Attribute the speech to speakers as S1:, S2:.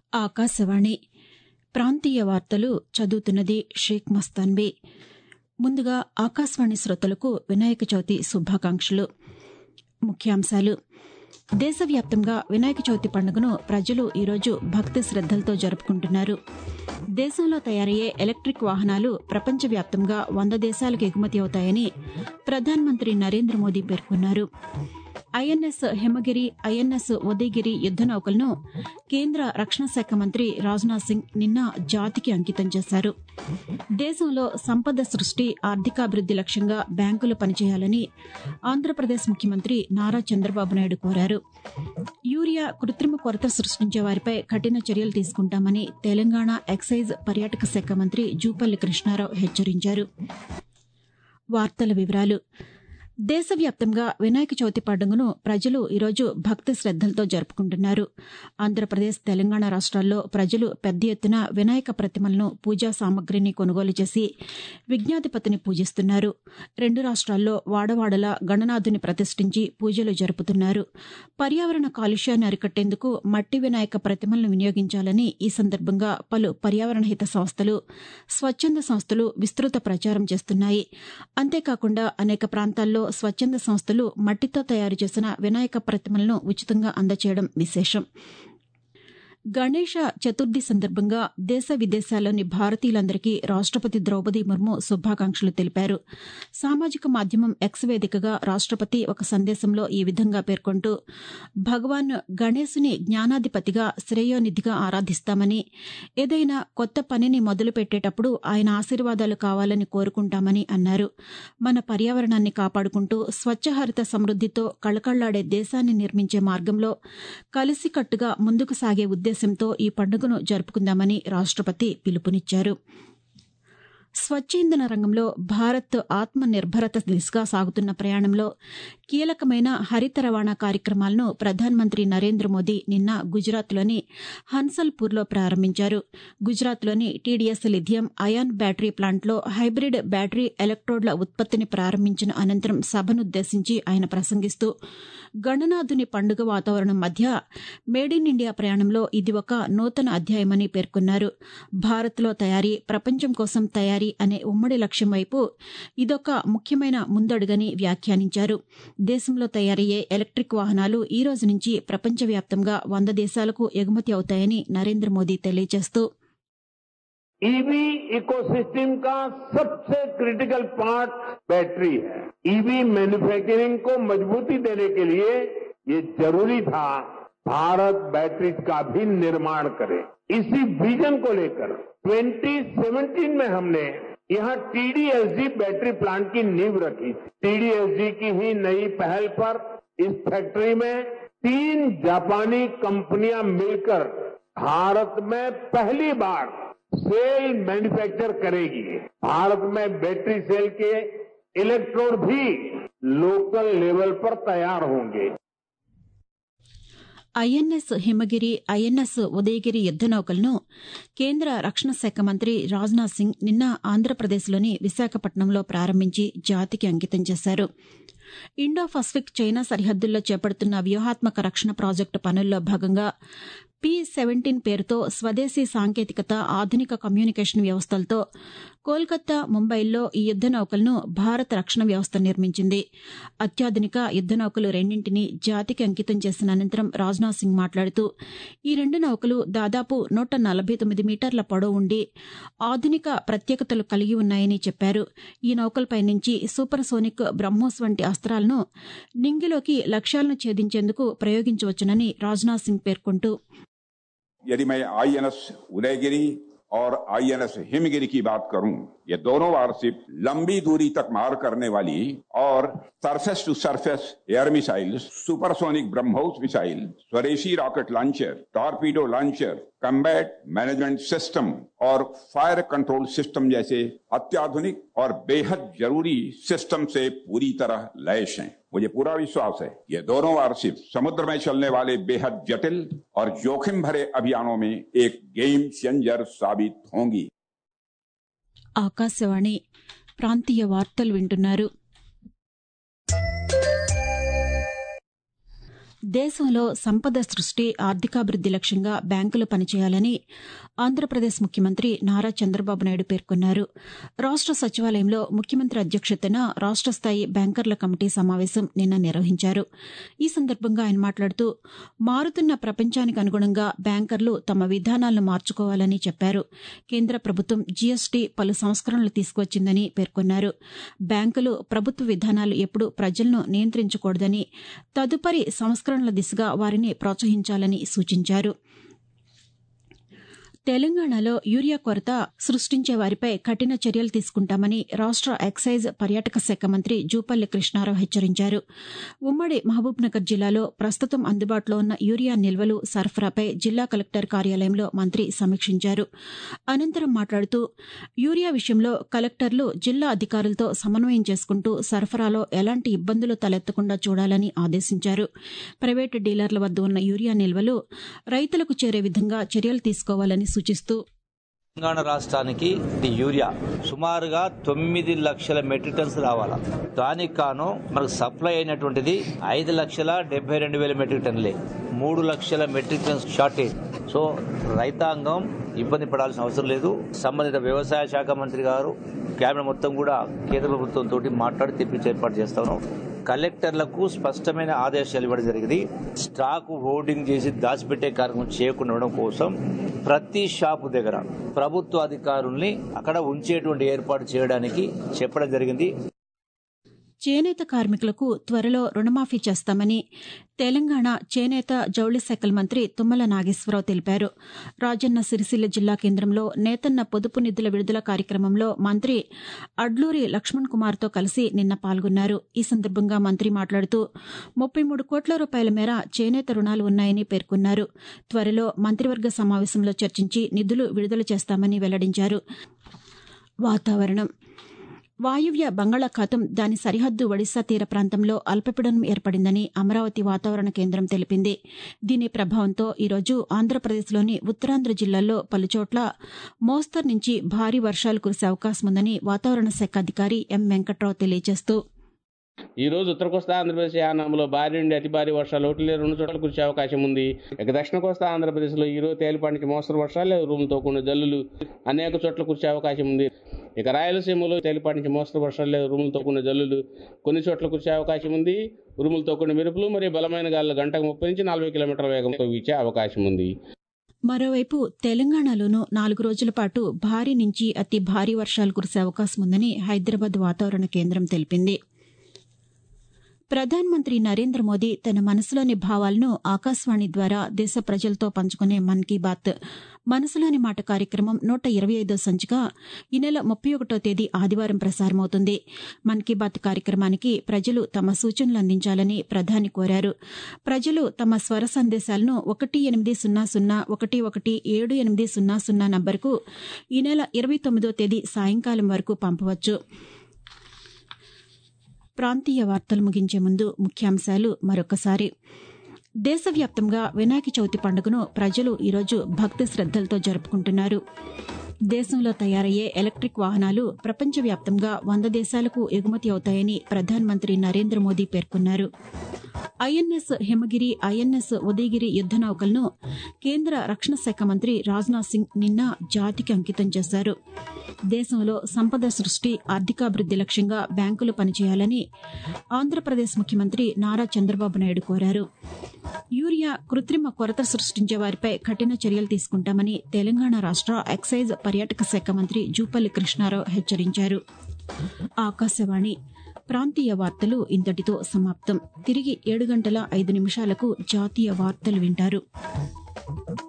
S1: ఆకాశవాణి ప్రాంతీయ వార్తలు చదువుతున్నది షేక్ మస్తాన్బీ ముందుగా ఆకాశవాణి శ్రోతలకు వినాయక చవితి శుభాకాంక్షలు ముఖ్యాంశాలు దేశవ్యాప్తంగా వినాయక చవితి పండుగను ప్రజలు ఈరోజు భక్తి శ్రద్దలతో జరుపుకుంటున్నారు దేశంలో తయారయ్యే ఎలక్టిక్ వాహనాలు ప్రపంచవ్యాప్తంగా వంద దేశాలకు ఎగుమతి అవుతాయని ప్రధానమంత్రి నరేంద్ర మోదీ పేర్కొన్నారు ఐఎన్ఎస్ హిమగిరి ఐఎన్ఎస్ ఉదయగిరి యుద్ద నౌకలను కేంద్ర రక్షణ శాఖ మంత్రి రాజ్నాథ్ సింగ్ నిన్న జాతికి అంకితం చేశారు దేశంలో సంపద సృష్టి ఆర్థికాభివృద్ది లక్ష్యంగా బ్యాంకులు పనిచేయాలని ఆంధ్రప్రదేశ్ ముఖ్యమంత్రి నారా చంద్రబాబు నాయుడు కోరారు యూరియా కృత్రిమ కొరత సృష్టించే వారిపై కఠిన చర్యలు తీసుకుంటామని తెలంగాణ ఎక్సైజ్ పర్యాటక శాఖ మంత్రి జూపల్లి కృష్ణారావు హెచ్చరించారు వార్తల వివరాలు దేశవ్యాప్తంగా వినాయక చవితి పండుగను ప్రజలు ఈరోజు భక్తి శ్రద్దలతో జరుపుకుంటున్నారు ఆంధ్రప్రదేశ్ తెలంగాణ రాష్ట్రాల్లో ప్రజలు పెద్ద ఎత్తున వినాయక ప్రతిమలను పూజా సామగ్రిని కొనుగోలు చేసి విజ్ఞాధిపతిని పూజిస్తున్నారు రెండు రాష్ట్రాల్లో వాడవాడలా గణనాథుని ప్రతిష్ఠించి పూజలు జరుపుతున్నారు పర్యావరణ కాలుష్యాన్ని అరికట్టేందుకు మట్టి వినాయక ప్రతిమలను వినియోగించాలని ఈ సందర్భంగా పలు పర్యావరణ హిత సంస్థలు స్వచ్ఛంద సంస్థలు విస్తృత ప్రచారం చేస్తున్నాయి అంతేకాకుండా అనేక ప్రాంతాల్లో స్వచ్ఛంద సంస్థలు మట్టితో తయారు చేసిన వినాయక ప్రతిమలను ఉచితంగా అందచేయడం విశేషం గణేష చతుర్థి సందర్భంగా దేశ విదేశాల్లోని భారతీయులందరికీ రాష్టపతి ద్రౌపది ముర్ము శుభాకాంక్షలు తెలిపారు సామాజిక మాధ్యమం ఎక్స్ వేదికగా రాష్టపతి ఒక సందేశంలో ఈ విధంగా పేర్కొంటూ భగవాన్ గణేశుని జ్ఞానాధిపతిగా శ్రేయోనిధిగా ఆరాధిస్తామని ఏదైనా కొత్త పనిని మొదలుపెట్టేటప్పుడు ఆయన ఆశీర్వాదాలు కావాలని కోరుకుంటామని అన్నారు మన పర్యావరణాన్ని కాపాడుకుంటూ స్వచ్ఛహరిత సమృద్దితో కళకళ్లాడే దేశాన్ని నిర్మించే మార్గంలో కలిసికట్టుగా ముందుకు సాగే ఉద్దేశంతో ఈ పండుగను జరుపుకుందామని రాష్టపతి పిలుపునిచ్చారు స్వచ్ఛేంధన రంగంలో భారత్ ఆత్మ నిర్భరత దిశగా సాగుతున్న ప్రయాణంలో కీలకమైన హరిత రవాణా కార్యక్రమాలను ప్రధానమంత్రి నరేంద్ర మోదీ నిన్న గుజరాత్లోని హన్సల్పూర్లో ప్రారంభించారు గుజరాత్లోని టీడీఎస్ లిథియం అయాన్ బ్యాటరీ ప్లాంట్లో హైబ్రిడ్ బ్యాటరీ ఎలక్ట్రోడ్ల ఉత్పత్తిని ప్రారంభించిన అనంతరం సభనుద్దేశించి ఆయన ప్రసంగిస్తూ గణనాథుని పండుగ వాతావరణం మధ్య మేడ్ ఇన్ ఇండియా ప్రయాణంలో ఇది ఒక నూతన అధ్యాయమని పేర్కొన్నారు భారత్లో తయారీ ప్రపంచం కోసం తయారీ అనే ఉమ్మడి లక్ష్యం వైపు ఇదొక ముఖ్యమైన ముందడుగని వ్యాఖ్యానించారు దేశంలో తయారయ్యే ఎలక్టిక్ వాహనాలు ఈ రోజు నుంచి ప్రపంచవ్యాప్తంగా వంద దేశాలకు ఎగుమతి అవుతాయని నరేంద్ర మోదీ తెలియజేస్తూ
S2: ईवी इकोसिस्टम का सबसे क्रिटिकल पार्ट बैटरी है ईवी मैन्युफैक्चरिंग को मजबूती देने के लिए ये जरूरी था भारत बैटरी का भी निर्माण करे इसी विजन को लेकर 2017 में हमने यहाँ टीडीएसजी बैटरी प्लांट की नींव रखी थी टीडीएसजी की ही नई पहल पर इस फैक्ट्री में तीन जापानी कंपनियां मिलकर भारत में पहली बार सेल मैन्युफैक्चर करेगी भारत में बैटरी सेल के इलेक्ट्रोड भी लोकल लेवल पर तैयार होंगे
S1: ఐఎన్ఎస్ హిమగిరి ఐఎన్ఎస్ ఉదయగిరి యుద్ద నౌకలను కేంద్ర రక్షణ శాఖ మంత్రి రాజ్నాథ్ సింగ్ నిన్న ఆంధ్రప్రదేశ్లోని విశాఖపట్నంలో ప్రారంభించి జాతికి అంకితం చేశారు ఇండో పసిఫిక్ చైనా సరిహద్దుల్లో చేపడుతున్న వ్యూహాత్మక రక్షణ ప్రాజెక్టు పనుల్లో భాగంగా పి సెవెంటీన్ పేరుతో స్వదేశీ సాంకేతికత ఆధునిక కమ్యూనికేషన్ వ్యవస్థలతో కోల్కతా ముంబైల్లో ఈ యుద్ద నౌకలను భారత రక్షణ వ్యవస్థ నిర్మించింది అత్యాధునిక యుద్ద నౌకలు రెండింటిని జాతికి అంకితం చేసిన అనంతరం రాజ్నాథ్ సింగ్ మాట్లాడుతూ ఈ రెండు నౌకలు దాదాపు నూట నలభై తొమ్మిది మీటర్ల పొడవు ఉండి ఆధునిక ప్రత్యేకతలు కలిగి ఉన్నాయని చెప్పారు ఈ నౌకలపై నుంచి సూపర్ సోనిక్ బ్రహ్మోస్ వంటి అస్త్రాలను నింగిలోకి లక్ష్యాలను ఛేదించేందుకు ప్రయోగించవచ్చునని రాజ్నాథ్ సింగ్ పేర్కొంటూ
S3: यदि मैं आईएनएस उदयगिरी और आईएनएस हिमगिरी की बात करूं ये दोनों वारशिप लंबी दूरी तक मार करने वाली और surface to surface air missile supersonic BrahMos missile स्वदेशी rocket launcher torpedo launcher combat management system और फायर कंट्रोल सिस्टम जैसे अत्याधुनिक और बेहद जरूरी सिस्टम से पूरी तरह लैस हैं मुझे पूरा विश्वास है ये दोनों वारशिप समुद्र में चलने वाले बेहद जटिल और जोखिम भरे अभियानों में एक गेम चेंजर साबित होंगी
S1: ఆకాశవాణి ప్రాంతీయ వార్తలు వింటున్నారు దేశంలో సంపద సృష్టి ఆర్థికాభివృద్ది లక్ష్యంగా బ్యాంకులు పనిచేయాలని ఆంధ్రప్రదేశ్ ముఖ్యమంత్రి నారా చంద్రబాబు నాయుడు పేర్కొన్నారు రాష్ట సచివాలయంలో ముఖ్యమంత్రి అధ్యక్షతన రాష్ట స్థాయి బ్యాంకర్ల కమిటీ సమావేశం నిన్న నిర్వహించారు ఈ సందర్భంగా ఆయన మాట్లాడుతూ మారుతున్న ప్రపంచానికి అనుగుణంగా బ్యాంకర్లు తమ విధానాలను మార్చుకోవాలని చెప్పారు కేంద్ర ప్రభుత్వం జీఎస్టీ పలు సంస్కరణలు తీసుకువచ్చిందని పేర్కొన్నారు బ్యాంకులు ప్రభుత్వ విధానాలు ఎప్పుడూ ప్రజలను నియంత్రించకూడదని తదుపరి సంస్కరణల దిశగా వారిని ప్రోత్సహించాలని సూచించారు తెలంగాణలో యూరియా కొరత సృష్టించే వారిపై కఠిన చర్యలు తీసుకుంటామని రాష్ట ఎక్సైజ్ పర్యాటక శాఖ మంత్రి జూపల్లి కృష్ణారావు హెచ్చరించారు ఉమ్మడి మహబూబ్నగర్ జిల్లాలో ప్రస్తుతం అందుబాటులో ఉన్న యూరియా నిల్వలు సరఫరాపై జిల్లా కలెక్టర్ కార్యాలయంలో మంత్రి సమీక్షించారు అనంతరం మాట్లాడుతూ యూరియా విషయంలో కలెక్టర్లు జిల్లా అధికారులతో సమన్వయం చేసుకుంటూ సరఫరాలో ఎలాంటి ఇబ్బందులు తలెత్తకుండా చూడాలని ఆదేశించారు ప్రైవేటు డీలర్ల వద్ద ఉన్న యూరియా నిల్వలు రైతులకు చేరే విధంగా చర్యలు తీసుకోవాలని సూచిస్తూ
S4: తెలంగాణ రాష్ట్రానికి ఈ యూరియా సుమారుగా తొమ్మిది లక్షల మెట్రిక్ టన్స్ రావాలా దానికి కాను మనకు సప్లై అయినటువంటిది ఐదు లక్షల డెబ్బై రెండు వేల మెట్రిక్ టన్నులే మూడు లక్షల మెట్రిక్ టన్స్ షార్టేజ్ సో రైతాంగం ఇబ్బంది పడాల్సిన అవసరం లేదు సంబంధిత వ్యవసాయ శాఖ మంత్రి గారు కేబినెట్ మొత్తం కూడా కేంద్ర ప్రభుత్వంతో మాట్లాడి తెప్పించి ఏర్పాటు చేస్తా ఉన్నాం కలెక్టర్లకు స్పష్టమైన ఆదేశాలు ఇవ్వడం జరిగింది స్టాక్ హోర్డింగ్ చేసి దాచిపెట్టే కార్యక్రమం చేయకుండా ఉండడం కోసం ప్రతి షాపు దగ్గర ప్రభుత్వ అధికారుల్ని అక్కడ ఉంచేటువంటి ఏర్పాటు చేయడానికి చెప్పడం జరిగింది
S1: చేనేత కార్మికులకు త్వరలో రుణమాఫీ చేస్తామని తెలంగాణ చేనేత జౌళి శాఖల మంత్రి తుమ్మల నాగేశ్వరరావు తెలిపారు రాజన్న సిరిసిల్ల జిల్లా కేంద్రంలో నేతన్న పొదుపు నిధుల విడుదల కార్యక్రమంలో మంత్రి అడ్లూరి లక్ష్మణ్ కుమార్తో కలిసి నిన్న పాల్గొన్నారు ఈ సందర్భంగా మంత్రి మాట్లాడుతూ ముప్పై మూడు కోట్ల రూపాయల మేర చేనేత రుణాలు ఉన్నాయని పేర్కొన్నారు త్వరలో మంత్రివర్గ సమావేశంలో చర్చించి నిధులు విడుదల చేస్తామని వెల్లడించారు వాతావరణం వాయువ్య బంగాళాఖాతం దాని సరిహద్దు ఒడిశా తీర ప్రాంతంలో అల్పపీడనం ఏర్పడిందని అమరావతి వాతావరణ కేంద్రం తెలిపింది దీని ప్రభావంతో ఈరోజు ఆంధ్రప్రదేశ్లోని ఉత్తరాంధ్ర జిల్లాల్లో పలుచోట్ల మోస్తరు నుంచి భారీ వర్షాలు కురిసే అవకాశం ఉందని వాతావరణ శాఖ అధికారి ఎం వెంకట్రావు తెలియజేస్తూ
S5: ఈ రోజు ఉత్తర కోస్తా ఆంధ్రప్రదేశ్ యానంలో భారీ నుండి అతి భారీ వర్షాలు ఒకటి లేదా రెండు చోట్ల కురిసే అవకాశం ఉంది ఇక దక్షిణ కోస్తా ఆంధ్రప్రదేశ్లో ఈ రోజు తేలిపాటి నుంచి మోస్తరు వర్షాలు లేదా రూములతో కూడిన జల్లులు అనేక చోట్ల కురిసే అవకాశం ఉంది ఇక రాయలసీమలో తేలిపాటి నుంచి మోస్తరు వర్షాలు లేదా రూములతో కూడిన జల్లులు కొన్ని చోట్ల కురిసే అవకాశం ఉంది ఉరుములతో కూడిన మెరుపులు మరియు బలమైన గాలులు గంటకు ముప్పై నుంచి నలభై కిలోమీటర్ల వేగంతో వీచే అవకాశం ఉంది
S1: మరోవైపు తెలంగాణలోనూ నాలుగు రోజుల పాటు భారీ నుంచి అతి భారీ వర్షాలు కురిసే అవకాశం ఉందని హైదరాబాద్ వాతావరణ కేంద్రం తెలిపింది ప్రధానమంత్రి నరేంద్ర మోదీ తన మనసులోని భావాలను ఆకాశవాణి ద్వారా దేశ ప్రజలతో పంచుకునే మన్ కీ బాత్ మనసులోని మాట కార్యక్రమం నూట ఇరవై ఐదో సంచిక ఈ నెల ముప్పై ఒకటో తేదీ ఆదివారం ప్రసారమవుతుంది మన్ కీ బాత్ కార్యక్రమానికి ప్రజలు తమ సూచనలు అందించాలని ప్రధాని కోరారు ప్రజలు తమ స్వర సందేశాలను ఒకటి ఎనిమిది సున్నా సున్నా ఒకటి ఒకటి ఏడు ఎనిమిది సున్నా సున్నా నంబర్కు ఈ నెల ఇరవై తొమ్మిదో తేదీ సాయంకాలం వరకు పంపవచ్చు ప్రాంతీయ వార్తలు ముగించే ముందు ముఖ్యాంశాలు మరొకసారి దేశవ్యాప్తంగా వినాయక చవితి పండుగను ప్రజలు ఈరోజు భక్తి శ్రద్దలతో జరుపుకుంటున్నారు దేశంలో తయారయ్యే ఎలక్ట్రిక్ వాహనాలు ప్రపంచవ్యాప్తంగా వంద దేశాలకు ఎగుమతి అవుతాయని ప్రధానమంత్రి నరేంద్ర మోదీ పేర్కొన్నారు ఐఎన్ఎస్ హిమగిరి ఐఎన్ఎస్ ఉదయగిరి యుద్ద నౌకలను కేంద్ర రక్షణ శాఖ మంత్రి రాజ్నాథ్ సింగ్ నిన్న జాతికి అంకితం చేశారు దేశంలో సంపద సృష్టి ఆర్థికాభివృద్ది లక్ష్యంగా బ్యాంకులు పనిచేయాలని ఆంధ్రప్రదేశ్ ముఖ్యమంత్రి నారా చంద్రబాబు నాయుడు కోరారు యూరియా కృత్రిమ కొరత సృష్టించే వారిపై కఠిన చర్యలు తీసుకుంటామని తెలంగాణ రాష్ట ఎక్సైజ్ పర్యాటక శాఖ మంత్రి జూపల్లి కృష్ణారావు హెచ్చరించారు ఆకాశవాణి ప్రాంతీయ వార్తలు ఇంతటితో సమాప్తం తిరిగి ఏడు గంటల ఐదు నిమిషాలకు జాతీయ వార్తలు వింటారు